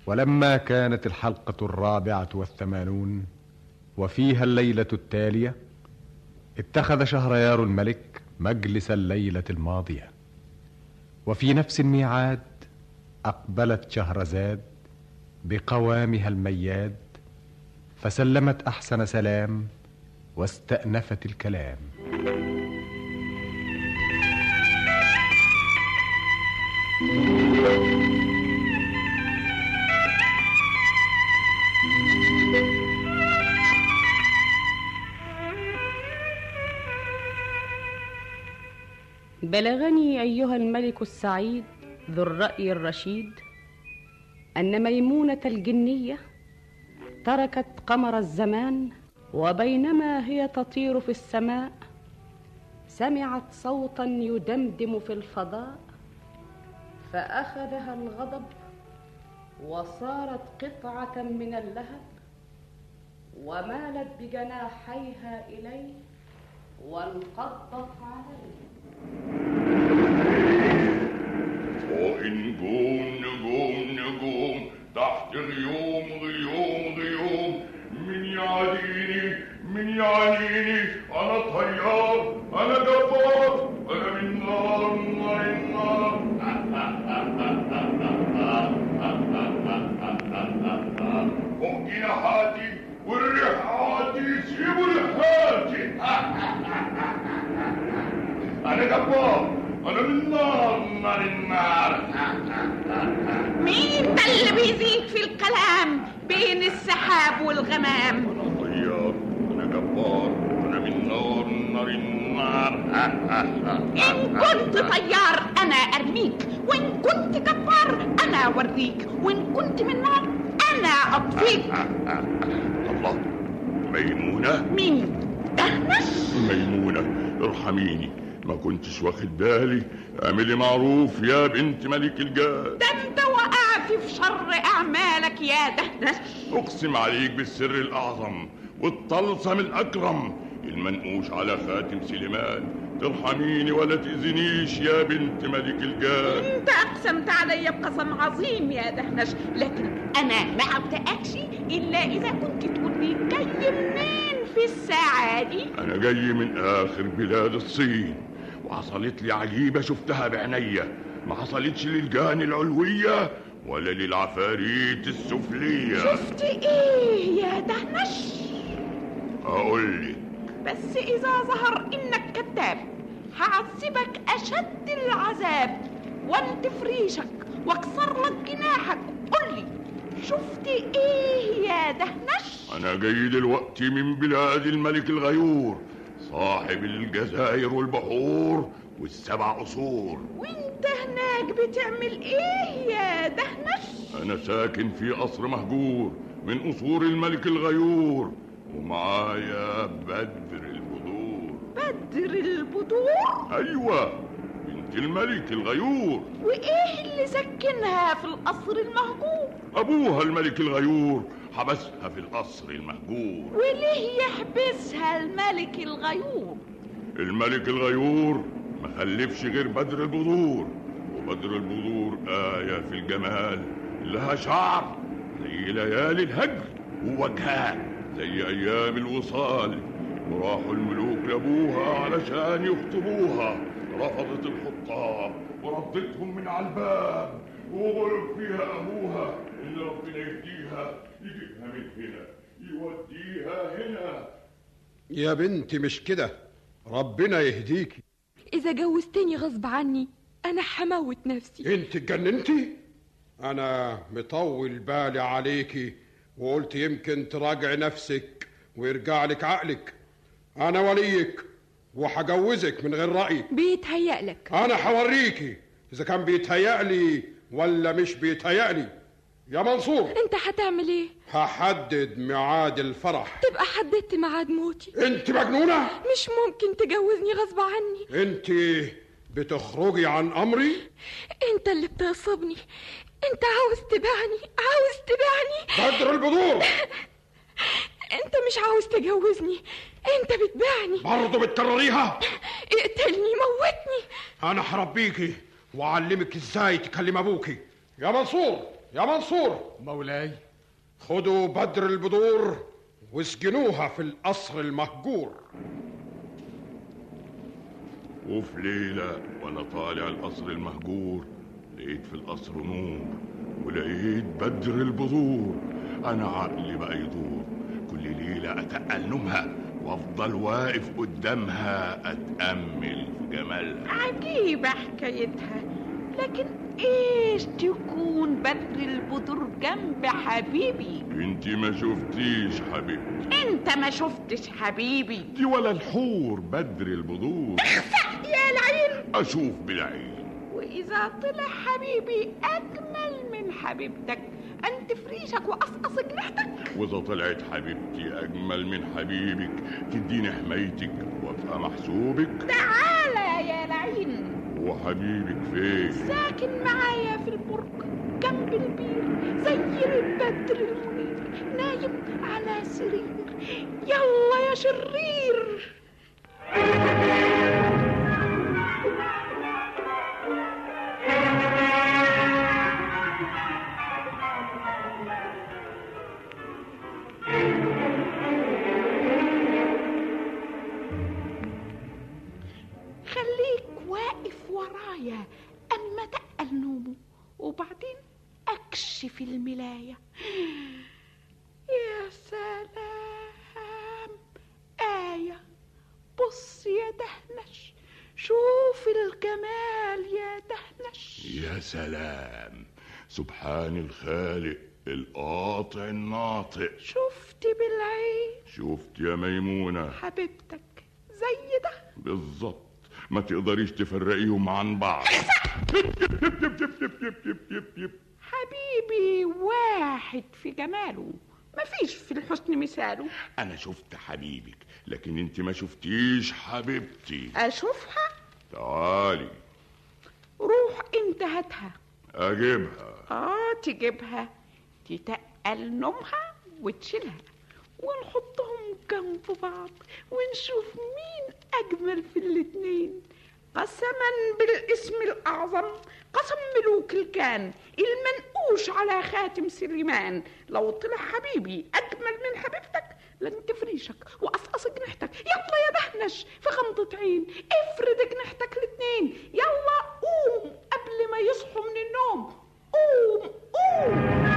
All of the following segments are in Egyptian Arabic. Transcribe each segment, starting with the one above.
ولما كانت الحلقة الرابعة والثمانون وفيها الليلة التالية اتخذ شهريار الملك مجلس الليلة الماضية وفي نفس الميعاد أقبلت شهرزاد بقوامها المياد فسلمت أحسن سلام واستأنفت الكلام بلغني ايها الملك السعيد ذو الراي الرشيد ان ميمونه الجنيه تركت قمر الزمان وبينما هي تطير في السماء سمعت صوتا يدمدم في الفضاء فاخذها الغضب وصارت قطعه من اللهب ومالت بجناحيها اليه وانقضت عليه فوق نجوم نجوم نجوم تحت غيوم غيوم غيوم من يعديني من يعديني انا طيار انا جبار انا من نار نار النار فوق جناحاتي والريحاتي سيبوا ريحاتي انا جبار انا من نار نار النار مين ده اللي بيزيد في الكلام بين السحاب والغمام انا طيار انا جبار انا من نار نار النار ان كنت طيار انا ارميك وان كنت جبار انا اوريك وان كنت من نار انا اطفيك الله ميمونة مين دهنش ميمونة ارحميني ما كنتش واخد بالي اعملي معروف يا بنت ملك الجاد ده انت وقعت في شر اعمالك يا دهنش اقسم عليك بالسر الاعظم والطلسم الاكرم المنقوش على خاتم سليمان ترحميني ولا تأذنيش يا بنت ملك الجاد انت اقسمت علي بقسم عظيم يا دهنش لكن انا ما عبتكش الا اذا كنت تقول لي جاي منين في الساعه دي انا جاي من اخر بلاد الصين وحصلت لي عجيبه شفتها بعينيا ما حصلتش للجان العلويه ولا للعفاريت السفليه شفت ايه يا دهنش اقول لك بس اذا ظهر انك كذاب هعذبك اشد العذاب وانتف ريشك واكسر لك جناحك قل لي شفت ايه يا دهنش انا جاي دلوقتي من بلاد الملك الغيور صاحب الجزائر والبحور والسبع قصور وانت هناك بتعمل ايه يا دهنش انا ساكن في قصر مهجور من قصور الملك الغيور ومعايا بدر البدور بدر البدور ايوه بنت الملك الغيور وايه اللي سكنها في القصر المهجور ابوها الملك الغيور حبسها في القصر المهجور وليه يحبسها الملك الغيور الملك الغيور ما خلفش غير بدر البذور وبدر البذور آية في الجمال لها شعر زي ليالي الهجر ووجهها زي أيام الوصال وراحوا الملوك لأبوها علشان يخطبوها رفضت الخطاب وردتهم من على الباب وغلب فيها أبوها إن ربنا يهديها يجيبها من هنا يوديها هنا يا بنتي مش كده ربنا يهديكي إذا جوزتني غصب عني أنا هموت نفسي انت اتجننتي انا مطول بالي عليكي وقلت يمكن تراجع نفسك ويرجع لك عقلك انا وليك وهجوزك من غير رأي بيتهيألك انا هوريكي اذا كان بيتهيألي ولا مش بيتهيألي يا منصور أنت هتعمل إيه؟ هحدد ميعاد الفرح تبقى حددت ميعاد موتي انت مجنونة مش ممكن تجوزني غصب عني انت بتخرجي عن امري أنت اللي بتغصبني أنت عاوز تبيعني عاوز تبيعني بدر البذور أنت مش عاوز تجوزني أنت بتبيعني برضه بتكرريها اقتلني موتني انا هربيكي واعلمك ازاي تكلم ابوكي يا منصور يا منصور مولاي خدوا بدر البدور واسجنوها في القصر المهجور وفي ليلة وأنا طالع القصر المهجور لقيت في القصر نور ولقيت بدر البذور أنا عقلي بقى يدور كل ليلة أتقل نومها وأفضل واقف قدامها أتأمل في جمالها عجيبة حكايتها لكن ايش تكون بدر البدور جنب حبيبي انت ما شفتيش حبيبتي انت ما شفتش حبيبي دي ولا الحور بدر البذور يا العين أشوف بالعين واذا طلع حبيبي اجمل من حبيبتك انت فريشك وقصقص جناحتك وإذا طلعت حبيبتي أجمل من حبيبك تديني حمايتك وأبقى محسوبك تعالى يا العين وحبيبك فين ساكن معايا في البرج جنب البير زي البدر المنير نايم على سرير يلا يا شرير خليك واقف ورايا اما تقل نومه وبعدين اكشف الملايه يا سلام آية بص يا دهنش شوف الجمال يا دهنش يا سلام سبحان الخالق القاطع الناطق شفت بالعين شفت يا ميمونة حبيبتك زي ده بالظبط ما تقدريش تفرقيهم عن بعض حبيبي واحد في جماله مفيش في الحسن مثاله انا شفت حبيبك لكن انت ما شفتيش حبيبتي اشوفها تعالي روح انت هاتها اجيبها اه تجيبها تتقل نومها وتشيلها ونحطهم جنب بعض ونشوف مين اجمل في الاتنين قسما بالاسم الاعظم قسم ملوك الكان المنقوش على خاتم سليمان لو طلع حبيبي اجمل من حبيبتك لن تفريشك وقصقص جناحتك يلا يا دهنش في غمضة عين افرد جناحتك الاتنين يلا قوم قبل ما يصحوا من النوم قوم قوم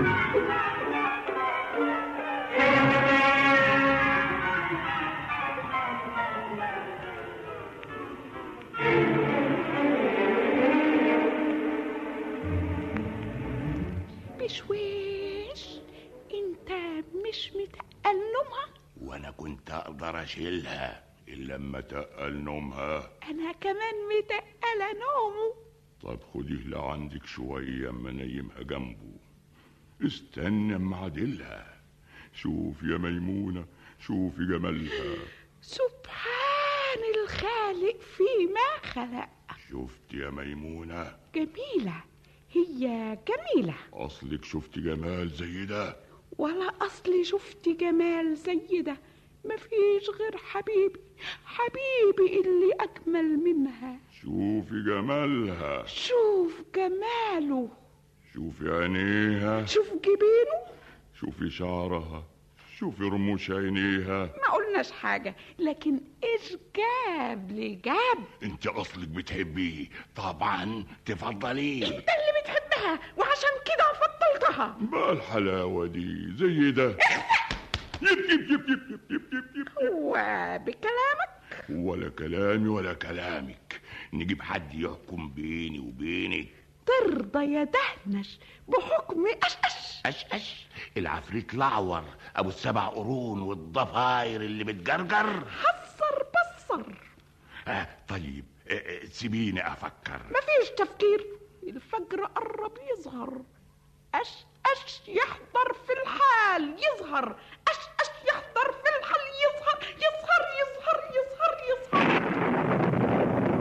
بشويش انت مش متقل نومها وانا كنت اقدر اشيلها الا لما تقل نومها انا كمان متقلة نومه طب خديه لعندك شوية اما نيمها جنبه استنى اما عدلها شوف يا ميمونة شوفي جمالها سبحان الخالق فيما خلق شفت يا ميمونة جميلة هي جميلة اصلك شفت جمال زي ده ولا أصلي شفت جمال زي ده مفيش غير حبيبي حبيبي اللي أجمل منها شوفي جمالها شوف جماله شوفي عينيها شوف جبينه شوفي شعرها شوفي رموش عينيها ما قلناش حاجة لكن إيش جاب لي جاب انت اصلك بتحبيه طبعا تفضليه انت اللي بتحبها وعشان كده فضلتها بقى الحلاوة دي زي ده يب يب يب يب يب يب يب يب وبكلامك ولا كلامي ولا كلامك نجيب حد يحكم بيني وبينك ترضى يا دهنش بحكم أشأش اش اش العفريت الاعور ابو السبع قرون والضفاير اللي بتجرجر حصر بصر آه طيب آه، آه، سيبيني افكر مفيش تفكير الفجر قرب يظهر أش أش يحضر في الحال يظهر أش أش يحضر في الحال يظهر يظهر يظهر يظهر يظهر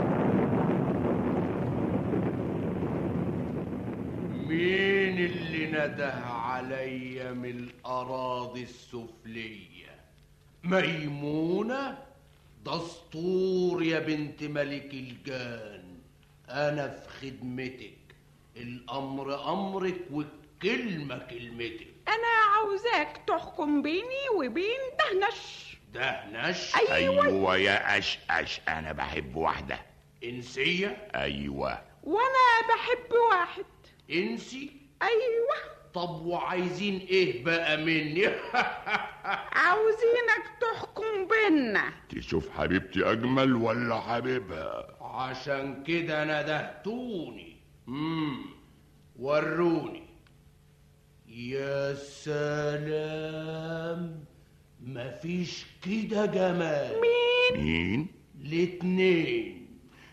مين اللي نده عليا من الأراضي السفلية ميمونة دستور يا بنت ملك الجان أنا في خدمتك الأمر أمرك والكلام كلمة كلمتين انا عاوزاك تحكم بيني وبين دهنش دهنش ايوه ايوه يا اش اش انا بحب واحده إنسية ايوه وانا بحب واحد إنسي ايوه طب وعايزين إيه بقى مني عاوزينك تحكم بينا تشوف حبيبتي اجمل ولا حبيبها عشان كده ندهتوني امم وروني يا سلام مفيش كده جمال مين الاتنين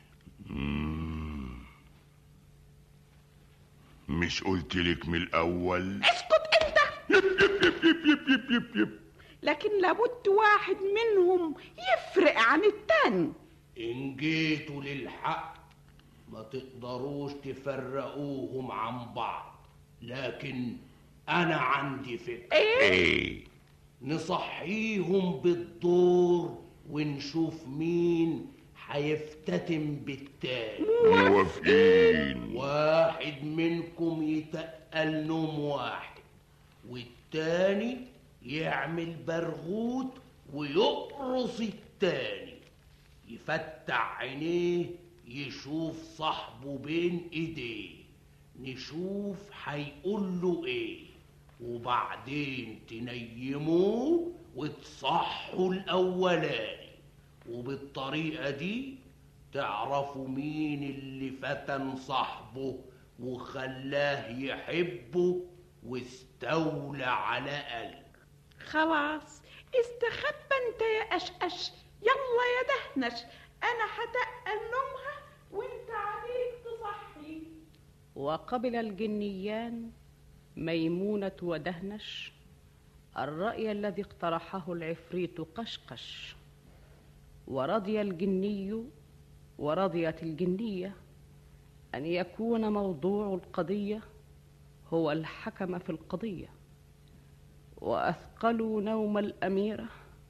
مش قلت لك من الاول اسكت انت يب يب يب يب يب يب يب يب لكن لابد واحد منهم يفرق عن التاني إن جيتوا للحق ما تقدروش تفرقوهم عن بعض لكن أنا عندي فكرة ايه نصحيهم بالدور ونشوف مين هيفتتن بالتاني موافقين واحد منكم يتقل نوم واحد والتاني يعمل برغوت ويقرص التاني يفتح عينيه يشوف صاحبه بين ايديه نشوف هيقول له ايه وبعدين تنيموه وتصحوا الاولاني وبالطريقه دي تعرفوا مين اللي فتن صاحبه وخلاه يحبه واستولى على قلبه خلاص استخبى انت يا اشقش يلا يا دهنش انا هتقل نومها وانت عليك تصحي وقبل الجنيان ميمونة ودهنش الرأي الذي اقترحه العفريت قشقش ورضي الجني ورضيت الجنية أن يكون موضوع القضية هو الحكم في القضية وأثقلوا نوم الأميرة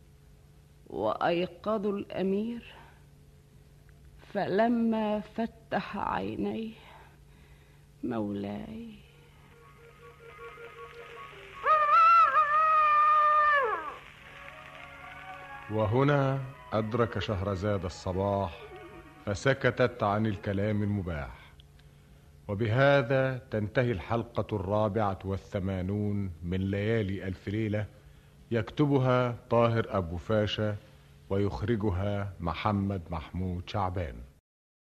وأيقظوا الأمير فلما فتح عينيه مولاي وهنا أدرك شهرزاد الصباح فسكتت عن الكلام المباح وبهذا تنتهي الحلقة الرابعة والثمانون من ليالي ألف ليلة يكتبها طاهر أبو فاشا ويخرجها محمد محمود شعبان